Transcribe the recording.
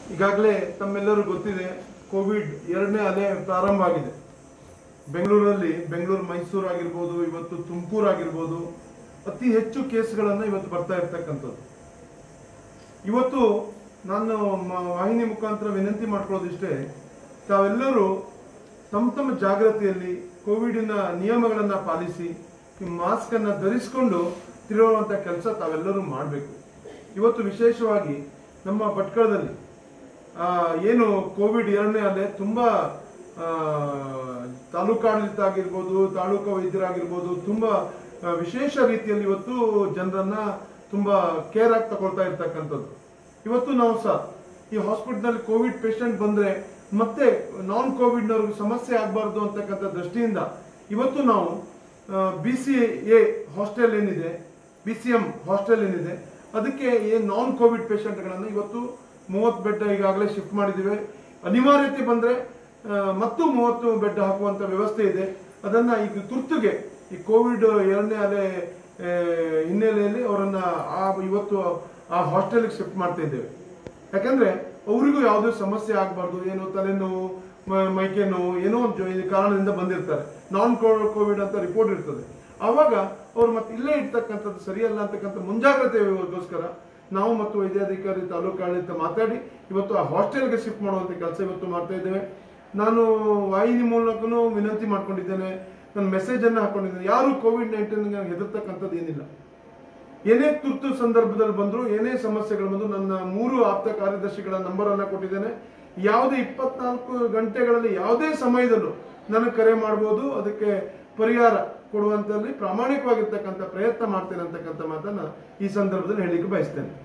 ಈಗಾಗಲೇ ತಮ್ಮೆಲ್ಲರೂ ಗೊತ್ತಿದೆ ಕೋವಿಡ್ ಎರಡನೇ ಅಲೆ ಪ್ರಾರಂಭ ಆಗಿದೆ ಬೆಂಗಳೂರಲ್ಲಿ ಬೆಂಗಳೂರು ಮೈಸೂರು ಆಗಿರ್ಬೋದು ಇವತ್ತು ತುಮಕೂರು ಆಗಿರ್ಬೋದು ಅತಿ ಹೆಚ್ಚು ಕೇಸ್ಗಳನ್ನು ಇವತ್ತು ಬರ್ತಾ ಇರ್ತಕ್ಕಂಥದ್ದು ಇವತ್ತು ನಾನು ಮ- ವಾಹಿನಿ ಮುಖಾಂತರ ವಿನಂತಿ ಮಾಡ್ಕೊಳ್ಳೋದಿಷ್ಟೇ ತಾವೆಲ್ಲರೂ ತಮ್ಮ ತಮ್ಮ ಜಾಗೃತಿಯಲ್ಲಿ ಕೋವಿಡಿನ ನಿಯಮಗಳನ್ನು ಪಾಲಿಸಿ ಈ ಮಾಸ್ಕ್ ಅನ್ನ ಧರಿಸಿಕೊಂಡು ತಿರುಗುವಂತ ಕೆಲಸ ತಾವೆಲ್ಲರೂ ಮಾಡಬೇಕು ಇವತ್ತು ವಿಶೇಷವಾಗಿ ನಮ್ಮ ಭಟ್ಕಳದಲ್ಲಿ ಆ, ಏನು ಕೋವಿಡ್ ಎರಡನೇ ಅಲೆ ತುಂಬಾ ಆ, ತಾಲೂಕಾಡಳಿತ ಆಗಿರ್ಬೋದು ತಾಲೂಕು ವೈದ್ಯರಾಗಿರ್ಬೋದು ತುಂಬಾ ಆ, ವಿಶೇಷ ರೀತಿಯಲ್ಲಿ ಇವತ್ತು ಜನರನ್ನ ತುಂಬಾ ಕೇರ್ ಆಗಿ ತಗೊಳ್ತಾ ಇರ್ತಕ್ಕಂಥದ್ದು ಇವತ್ತು ನಾವು ಸಹ ಈ ಹಾಸ್ಪಿಟಲ್ ಕೋವಿಡ್ ಪೇಷಂಟ್ ಬಂದ್ರೆ ಮತ್ತೆ ನಾನ್ ಕೋವಿಡ್ ನವ್ರಿಗೆ ಸಮಸ್ಯೆ ಆಗಬಾರ್ದು ಅಂತಕ್ಕಂಥ ದೃಷ್ಟಿಯಿಂದ ಇವತ್ತು ನಾವು ಬಿ ಸಿ ಎ ಹಾಸ್ಟೆಲ್ ಏನಿದೆ ಬಿ ಸಿ ಎಂ ಹಾಸ್ಟೆಲ್ ಏನಿದೆ ಅದಕ್ಕೆ ಏನ್ ನಾನ್ ಕೋವಿಡ್ ಪೇಷಂಟ್ಗಳನ್ನು ಇವತ್ತು ಮೂವತ್ತು ಬೆಡ್ ಈಗಾಗಲೇ ಶಿಫ್ಟ್ ಮಾಡಿದ್ದೀವಿ ಅನಿವಾರ್ಯತೆ ಬಂದ್ರೆ ಆ, ಮತ್ತು ಮೂವತ್ತು ಬೆಡ್ ಹಾಕುವಂತ ವ್ಯವಸ್ಥೆ ಇದೆ ಅದನ್ನ ಈಗ ತುರ್ತುಗೆ ಈ ಕೋವಿಡ್ ಎರಡನೇ ಅಲೆ ಆ, ಹಿನ್ನೆಲೆಯಲ್ಲಿ ಅವರನ್ನ ಆ ಇವತ್ತು ಆ ಹಾಸ್ಟೆಲ್ಗೆ ಶಿಫ್ಟ್ ಮಾಡ್ತಾ ಇದ್ದೇವೆ ಯಾಕಂದ್ರೆ ಅವರಿಗೂ ಯಾವುದೇ ಸಮಸ್ಯೆ ಆಗಬಾರ್ದು ಏನೋ ತಲೆನೋವು ಮ- ಮೈಕೆ ನೋವು ಏನೋ ಒಂದು ಜೊ- ಕಾರಣದಿಂದ ಬಂದಿರ್ತಾರೆ ನಾನ್ ಕೋವಿಡ್ ಅಂತ ರಿಪೋರ್ಟ್ ಇರ್ತದೆ ಆವಾಗ ಅವ್ರು ಮತ್ತೆ ಇಲ್ಲೇ ಇರ್ತಕ್ಕಂಥದ್ದು ಸರಿಯಲ್ಲ ಅಂತಕ್ಕಂಥ ಮುಂಜಾಗ್ರತೆಗೋಸ್ಕರ ನಾವು ಮತ್ತು ವೈದ್ಯಾಧಿಕಾರಿ ತಾಲೂಕು ಆಡಳಿತ ಮಾತಾಡಿ ಇವತ್ತು ಆ ಹಾಸ್ಟೆಲ್ಗೆ ಶಿಫ್ಟ್ ಮಾಡುವಂತ ಕೆಲಸ ಇವತ್ತು ಮಾಡ್ತಾ ಇದ್ದೇವೆ ನಾನು ವಾಹಿನಿ ಮೂಲಕನೂ ವಿನಂತಿ ಮಾಡ್ಕೊಂಡಿದ್ದೇನೆ ನನ್ನ ಮೆಸೇಜ್ ಅನ್ನ ಹಾಕೊಂಡಿದ್ದೇನೆ ಯಾರು ಕೋವಿಡ್ ನೈನ್ಟೀನ್ ಹೆದರ್ತಕ್ಕಂಥದ್ದು ಏನಿಲ್ಲ ಏನೇ ತುರ್ತು ಸಂದರ್ಭದಲ್ಲಿ ಬಂದ್ರು ಏನೇ ಸಮಸ್ಯೆಗಳು ಬಂದ್ರು ನನ್ನ ಮೂರು ಆಪ್ತ ಕಾರ್ಯದರ್ಶಿಗಳ ನಂಬರ್ ಅನ್ನ ಕೊಟ್ಟಿದ್ದೇನೆ ಯಾವುದೇ ಇಪ್ಪತ್ನಾಲ್ಕು ಗಂಟೆಗಳಲ್ಲಿ ಯಾವುದೇ ಸಮಯದಲ್ಲೂ ನನಗೆ ಕರೆ ಮಾಡಬಹುದು ಅದಕ್ಕೆ ಪರಿಹಾರ ಕೊಡುವಂತಲ್ಲಿ ಪ್ರಾಮಾಣಿಕವಾಗಿರ್ತಕ್ಕಂಥ ಪ್ರಯತ್ನ ಮಾಡ್ತೇನೆ ಅಂತಕ್ಕಂಥ ಮಾತನ್ನ ಈ ಸಂದರ್ಭದಲ್ಲಿ ಹೇಳಿಕ್ಕೆ ಬಯಸ್ತೇನೆ